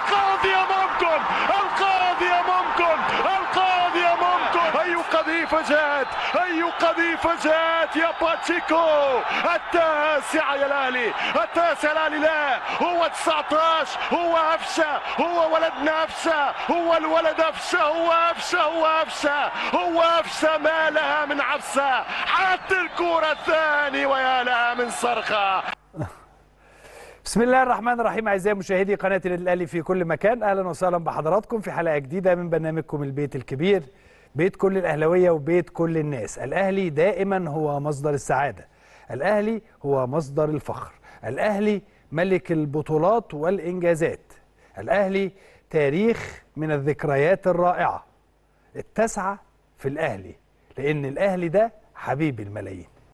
القاضية ممكن القاضية ممكن القاضية ممكن أي قذيفة جات أي قذيفة جات يا باتشيكو التاسعة يا الأهلي التاسعة الأهلي لا هو 19 هو أفشة هو ولدنا أفشة هو الولد أفشة هو أفشة هو أفشة هو أفشة ما لها من عفسة حتى الكرة الثاني ويا لها من صرخة بسم الله الرحمن الرحيم اعزائي مشاهدي قناه النادي الاهلي في كل مكان اهلا وسهلا بحضراتكم في حلقه جديده من برنامجكم البيت الكبير بيت كل الاهلاويه وبيت كل الناس الاهلي دائما هو مصدر السعاده الاهلي هو مصدر الفخر الاهلي ملك البطولات والانجازات الاهلي تاريخ من الذكريات الرائعه التاسعه في الاهلي لان الاهلي ده حبيب الملايين